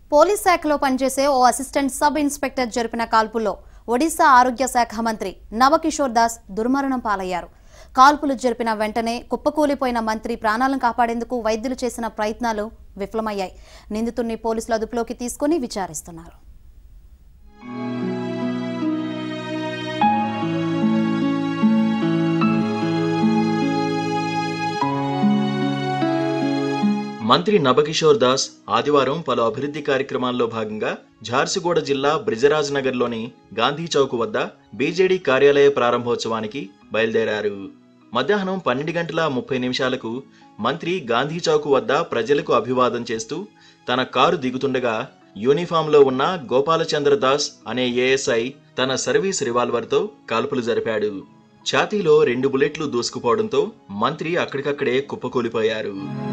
police శాఖలో పనిచేసే ఓ assistant sub inspector జరిపిన కాల్పుల్లో ఒడిశా ఆరోగ్య శాఖ మంత్రి నవకిషోర్ దాస్ దుర్మరణం పాలయ్యారు కాల్పులు జరిపిన వెంటనే కుప్పకూలిపోయిన మంత్రి ప్రాణాలను కాపాడేందుకు వైద్యులు చేసిన ప్రయత్నాలు విఫలమయ్యాయి నిందితుడిని పోలీసులు అదుపులోకి తీసుకుని విచారిస్తున్నారు మంత్రి నభకిషోర్ దాస్ ఆదివారం పలు అభివృద్ధి కార్యక్రమాల్లో భాగంగా ఝార్సుగూడ జిల్లా బ్రిజరాజ్ నగర్లోని గాంధీ చౌక్ వద్ద బీజేడీ కార్యాలయ ప్రారంభోత్సవానికి బయలుదేరారు మధ్యాహ్నం పన్నెండు గంటల ముప్పై నిమిషాలకు మంత్రి గాంధీ చౌక్ వద్ద ప్రజలకు అభివాదం చేస్తూ తన కారు దిగుతుండగా యూనిఫామ్లో ఉన్న గోపాలచంద్ర దాస్ అనే ఏఎస్ఐ తన సర్వీస్ రివాల్వర్తో కాల్పులు జరిపాడు ఛాతీలో రెండు బుల్లెట్లు దూసుకుపోవడంతో మంత్రి అక్కడికక్కడే కుప్పకూలిపోయారు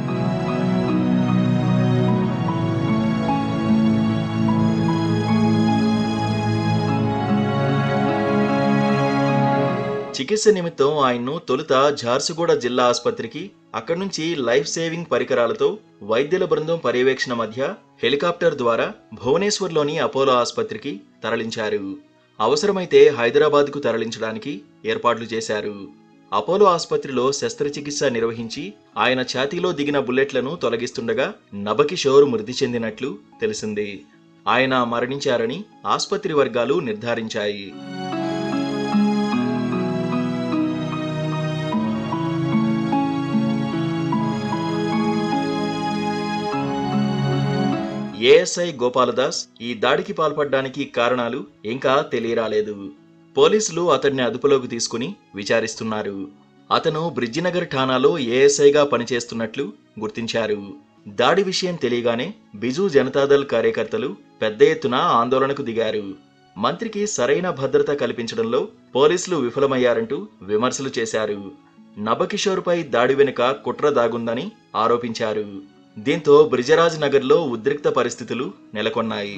చికిత్స నిమిత్తం ఆయన్ను తొలుత ఝార్సుగూడ జిల్లా ఆసుపత్రికి అక్కడి నుంచి లైఫ్ సేవింగ్ పరికరాలతో వైద్యుల బృందం పర్యవేక్షణ మధ్య హెలికాప్టర్ ద్వారా భువనేశ్వర్లోని అపోలో ఆసుపత్రికి తరలించారు అవసరమైతే హైదరాబాద్కు తరలించడానికి ఏర్పాట్లు చేశారు అపోలో ఆసుపత్రిలో శస్త్రచికిత్స నిర్వహించి ఆయన ఛాతీలో దిగిన బుల్లెట్లను తొలగిస్తుండగా నబకిషోర్ మృతి చెందినట్లు తెలిసింది ఆయన మరణించారని ఆసుపత్రి వర్గాలు నిర్ధారించాయి ఏఎస్ఐ గోపాలదాస్ ఈ దాడికి పాల్పడ్డానికి కారణాలు ఇంకా తెలియరాలేదు పోలీసులు అతడిని అదుపులోకి తీసుకుని విచారిస్తున్నారు అతను బ్రిడ్జినగర్ ఠాణాలో ఏఎస్ఐగా పనిచేస్తున్నట్లు గుర్తించారు దాడి విషయం తెలియగానే బిజు జనతాదళ్ కార్యకర్తలు పెద్ద ఎత్తున ఆందోళనకు దిగారు మంత్రికి సరైన భద్రత కల్పించడంలో పోలీసులు విఫలమయ్యారంటూ విమర్శలు చేశారు నబకిషోర్పై దాడి వెనుక కుట్ర దాగుందని ఆరోపించారు దీంతో బ్రిజరాజ్ నగర్లో ఉద్రిక్త పరిస్థితులు నెలకొన్నాయి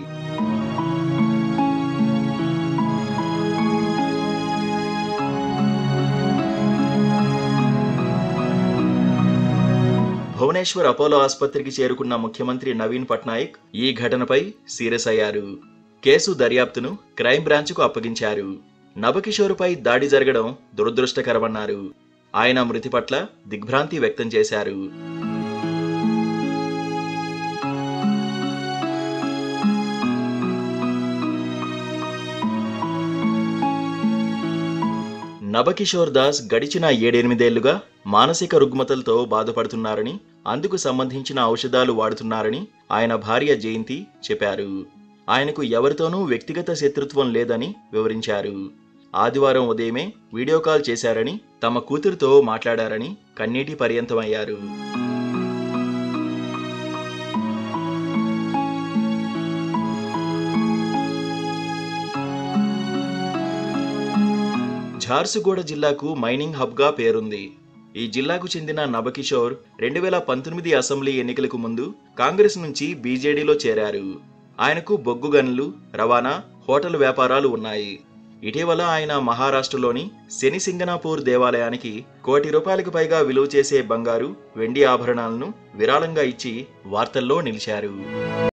భువనేశ్వర్ అపోలో ఆసుపత్రికి చేరుకున్న ముఖ్యమంత్రి నవీన్ పట్నాయక్ ఈ ఘటనపై సీరియస్ అయ్యారు కేసు దర్యాప్తును క్రైమ్ బ్రాంచ్కు అప్పగించారు నవకిషోర్పై దాడి జరగడం దురదృష్టకరమన్నారు ఆయన మృతి పట్ల దిగ్భ్రాంతి వ్యక్తం చేశారు నభకిషోర్ దాస్ గడిచిన ఏడెనిమిదేళ్లుగా మానసిక రుగ్మతలతో బాధపడుతున్నారని అందుకు సంబంధించిన ఔషధాలు వాడుతున్నారని ఆయన భార్య జయంతి చెప్పారు ఆయనకు ఎవరితోనూ వ్యక్తిగత శత్రుత్వం లేదని వివరించారు ఆదివారం ఉదయమే వీడియో కాల్ చేశారని తమ కూతురుతో మాట్లాడారని కన్నీటి పర్యంతమయ్యారు ఝార్సుగూడ జిల్లాకు మైనింగ్ హబ్గా పేరుంది ఈ జిల్లాకు చెందిన నబకిషోర్ రెండు వేల పంతొమ్మిది అసెంబ్లీ ఎన్నికలకు ముందు కాంగ్రెస్ నుంచి బీజేడీలో చేరారు ఆయనకు బొగ్గు గనులు రవాణా హోటల్ వ్యాపారాలు ఉన్నాయి ఇటీవల ఆయన మహారాష్ట్రలోని శని సింగనాపూర్ దేవాలయానికి కోటి రూపాయలకు పైగా విలువ చేసే బంగారు వెండి ఆభరణాలను విరాళంగా ఇచ్చి వార్తల్లో నిలిచారు